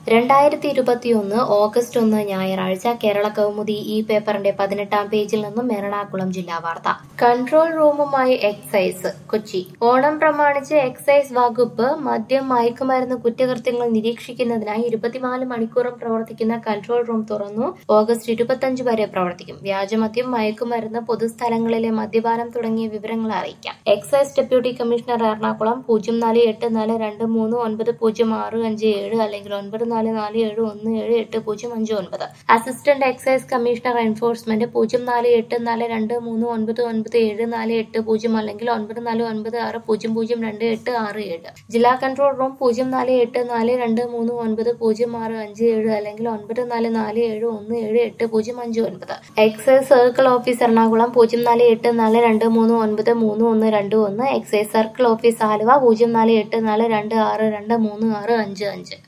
രണ്ടായിരത്തി ഇരുപത്തിയൊന്ന് ഓഗസ്റ്റ് ഒന്ന് ഞായറാഴ്ച കേരള കൗമുദി ഈ പേപ്പറിന്റെ പതിനെട്ടാം പേജിൽ നിന്നും എറണാകുളം ജില്ലാ വാർത്ത കൺട്രോൾ റൂമുമായി എക്സൈസ് കൊച്ചി ഓണം പ്രമാണിച്ച് എക്സൈസ് വകുപ്പ് മദ്യം മയക്കുമരുന്ന് കുറ്റകൃത്യങ്ങൾ നിരീക്ഷിക്കുന്നതിനായി ഇരുപത്തിനാല് മണിക്കൂറും പ്രവർത്തിക്കുന്ന കൺട്രോൾ റൂം തുറന്നു ഓഗസ്റ്റ് ഇരുപത്തിയഞ്ച് വരെ പ്രവർത്തിക്കും വ്യാജമദ്യം മയക്കുമരുന്ന് പൊതുസ്ഥലങ്ങളിലെ മദ്യപാനം തുടങ്ങിയ വിവരങ്ങൾ അറിയിക്കാം എക്സൈസ് ഡെപ്യൂട്ടി കമ്മീഷണർ എറണാകുളം പൂജ്യം നാല് എട്ട് നാല് രണ്ട് മൂന്ന് ഒൻപത് പൂജ്യം ആറ് അഞ്ച് ഏഴ് അല്ലെങ്കിൽ ഒൻപത് നാല് നാല് ഏഴ് ഒന്ന് ഏഴ് എട്ട് പൂജ്യം അഞ്ച് ഒൻപത് അസിസ്റ്റന്റ് എക്സൈസ് കമ്മീഷണർ എൻഫോഴ്സ്മെന്റ് പൂജ്യം നാല് എട്ട് നാല് രണ്ട് മൂന്ന് ഒൻപത് ഒൻപത് ഏഴ് നാല് എട്ട് പൂജ്യം അല്ലെങ്കിൽ ഒൻപത് നാല് ഒൻപത് ആറ് പൂജ്യം പൂജ്യം രണ്ട് എട്ട് ആറ് ഏഴ് ജില്ലാ കൺട്രോൾ റൂം പൂജ്യം നാല് എട്ട് നാല് രണ്ട് മൂന്ന് ഒൻപത് പൂജ്യം ആറ് അഞ്ച് ഏഴ് അല്ലെങ്കിൽ ഒൻപത് നാല് നാല് ഏഴ് ഒന്ന് ഏഴ് എട്ട് പൂജ്യം അഞ്ച് ഒൻപത് എക്സൈസ് സർക്കിൾ ഓഫീസ് എറണാകുളം പൂജ്യം നാല് എട്ട് നാല് രണ്ട് മൂന്ന് ഒൻപത് മൂന്ന് ഒന്ന് രണ്ട് ഒന്ന് എക്സൈസ് സർക്കിൾ ഓഫീസ് ആലുവ പൂജ്യം നാല് എട്ട് നാല് രണ്ട് ആറ് രണ്ട് മൂന്ന് ആറ് അഞ്ച് അഞ്ച്